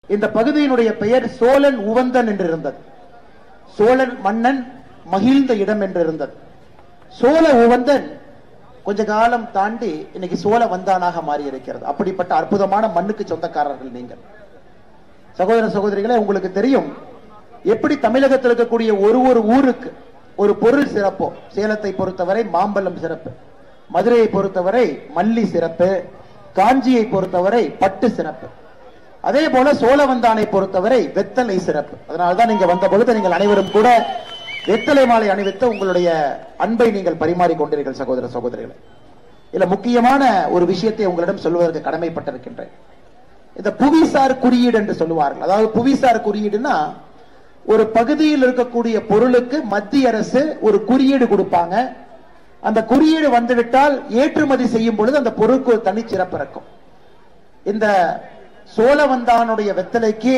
இந்த பகுதியினுடைய பெயர் சோழன் உவந்தன் என்று இருந்தது சோழன் மன்னன் மகிழ்ந்த இடம் என்று இருந்தது சோழ உவந்தன் கொஞ்ச காலம் தாண்டி இன்னைக்கு சோழ வந்தானாக மாறி இருக்கிறது அப்படிப்பட்ட அற்புதமான மண்ணுக்கு சொந்தக்காரர்கள் நீங்கள் சகோதர சகோதரிகளே உங்களுக்கு தெரியும் எப்படி தமிழகத்தில் இருக்கக்கூடிய ஒரு ஒரு ஊருக்கு ஒரு பொருள் சிறப்போ சேலத்தை பொறுத்தவரை மாம்பழம் சிறப்பு மதுரையை பொறுத்தவரை மல்லி சிறப்பு காஞ்சியை பொறுத்தவரை பட்டு சிறப்பு அதே போல சோழவந்தானை பொறுத்தவரை வெத்தலை சிறப்பு அதனால்தான் நீங்க வந்த பொழுது நீங்கள் அனைவரும் கூட வெத்தலை மாலை அணிவித்து உங்களுடைய அன்பை நீங்கள் பரிமாறிக் கொண்டீர்கள் சகோதர சகோதரிகளை இதுல முக்கியமான ஒரு விஷயத்தை உங்களிடம் சொல்வதற்கு கடமைப்பட்டிருக்கின்றேன் இந்த புவிசார் குறியீடு என்று சொல்லுவார்கள் அதாவது புவிசார் குறியீடுனா ஒரு பகுதியில் இருக்கக்கூடிய பொருளுக்கு மத்திய அரசு ஒரு குறியீடு கொடுப்பாங்க அந்த குறியீடு வந்துவிட்டால் ஏற்றுமதி செய்யும் பொழுது அந்த பொருளுக்கு ஒரு தனிச்சிறப்பு இருக்கும் இந்த சோழவந்தானுடைய வெத்தலைக்கு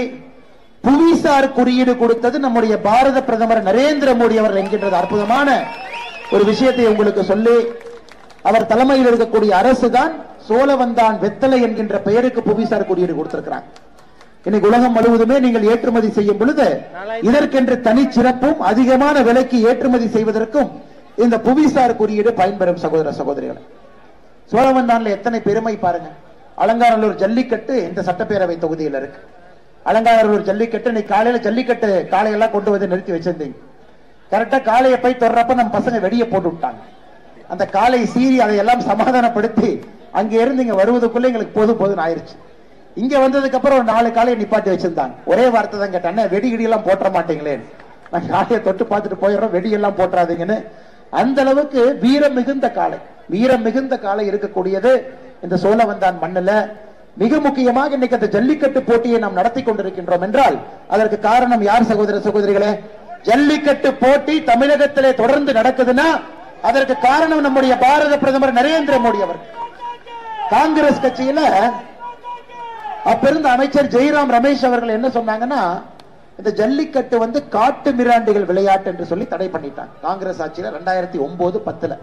புவிசார் குறியீடு கொடுத்தது நம்முடைய பாரத பிரதமர் நரேந்திர மோடி அவர்கள் என்கின்றது அற்புதமான ஒரு விஷயத்தை உங்களுக்கு சொல்லி அவர் தலைமையில் இருக்கக்கூடிய அரசு தான் சோழவந்தான் வெத்தலை என்கின்ற பெயருக்கு புவிசார் குறியீடு கொடுத்திருக்கிறாங்க இன்னைக்கு உலகம் முழுவதுமே நீங்கள் ஏற்றுமதி செய்யும் பொழுது இதற்கென்று தனிச்சிறப்பும் அதிகமான விலைக்கு ஏற்றுமதி செய்வதற்கும் இந்த புவிசார் குறியீடு பயன்பெறும் சகோதர சகோதரிகளை சோழவந்தான்ல எத்தனை பெருமை பாருங்க அலங்காநல்லூர் ஜல்லிக்கட்டு இந்த சட்டப்பேரவை தொகுதியில் இருக்கு அலங்காநல்லூர் ஜல்லிக்கட்டு இன்னைக்கு காலையில ஜல்லிக்கட்டு காளையெல்லாம் கொண்டு வந்து நிறுத்தி வச்சிருந்தீங்க கரெக்டா காளையை போய் தொடர்றப்ப நம்ம பசங்க வெடியை போட்டு விட்டாங்க அந்த காலை சீறி அதை எல்லாம் சமாதானப்படுத்தி அங்க இருந்து இங்க வருவதற்குள்ள எங்களுக்கு போதும் போதும் ஆயிருச்சு இங்க வந்ததுக்கு அப்புறம் ஒரு நாலு காலையை நிப்பாட்டி வச்சிருந்தாங்க ஒரே வார்த்தை தான் கேட்டேன் "அண்ணே, வெடி கிடி எல்லாம் போட்டுற மாட்டீங்களேன்னு நான் காலையை தொட்டு பார்த்துட்டு போயிடுறோம் வெடி எல்லாம் போட்டுறாதீங்கன்னு அந்த அளவுக்கு வீரம் மிகுந்த காலை வீரம் மிகுந்த காலை இருக்கக்கூடியது இந்த சோழவந்தான் மண்ணுல மிக முக்கியமாக இன்னைக்கு அந்த ஜல்லிக்கட்டு போட்டியை நாம் நடத்தி கொண்டிருக்கின்றோம் என்றால் அதற்கு காரணம் யார் சகோதர சகோதரிகளே ஜல்லிக்கட்டு போட்டி தமிழகத்திலே தொடர்ந்து நடக்குதுன்னா அதற்கு காரணம் நம்முடைய பாரத பிரதமர் நரேந்திர மோடி அவர் காங்கிரஸ் கட்சியில அப்ப இருந்த அமைச்சர் ஜெய்ராம் ரமேஷ் அவர்கள் என்ன சொன்னாங்கன்னா இந்த ஜல்லிக்கட்டு வந்து காட்டு மிராண்டிகள் விளையாட்டு என்று சொல்லி தடை பண்ணிட்டாங்க காங்கிரஸ் ஆட்சியில ரெண்டாயிரத்தி ஒன்பது பத்துல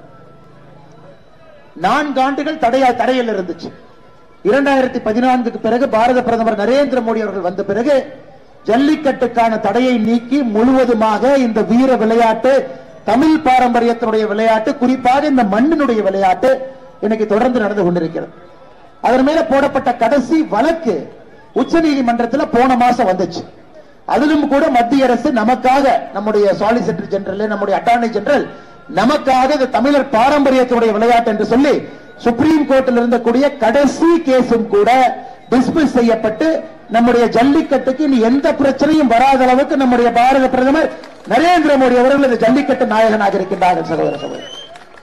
நான்கு ஆண்டுகள் தடையா தடையில் இருந்துச்சு இரண்டாயிரத்தி பதினான்குக்கு பிறகு பாரத பிரதமர் நரேந்திர மோடி அவர்கள் வந்த பிறகு ஜல்லிக்கட்டுக்கான தடையை நீக்கி முழுவதுமாக இந்த வீர விளையாட்டு தமிழ் பாரம்பரியத்தினுடைய விளையாட்டு குறிப்பாக இந்த மண்ணினுடைய விளையாட்டு இன்னைக்கு தொடர்ந்து நடந்து கொண்டிருக்கிறது அதன் மேல போடப்பட்ட கடைசி வழக்கு உச்ச நீதிமன்றத்தில் போன மாசம் வந்துச்சு அதிலும் கூட மத்திய அரசு நமக்காக நம்முடைய சாலிசிட்டர் ஜெனரல் நம்முடைய அட்டார்னி ஜெனரல் நமக்காக இது தமிழர் பாரம்பரியத்தினுடைய விளையாட்டு என்று சொல்லி சுப்ரீம் கோர்ட்டில் இருந்தக்கூடிய கடைசி கேஸும் கூட டிஸ்மிஸ் செய்யப்பட்டு நம்முடைய ஜல்லிக்கட்டுக்கு இனி எந்த பிரச்சனையும் வராத அளவுக்கு நம்முடைய பாரத பிரதமர் நரேந்திர மோடி அவர்கள் இந்த ஜல்லிக்கட்டு நாயகனாக இருக்கின்றார்கள் சகோதர சகோதரி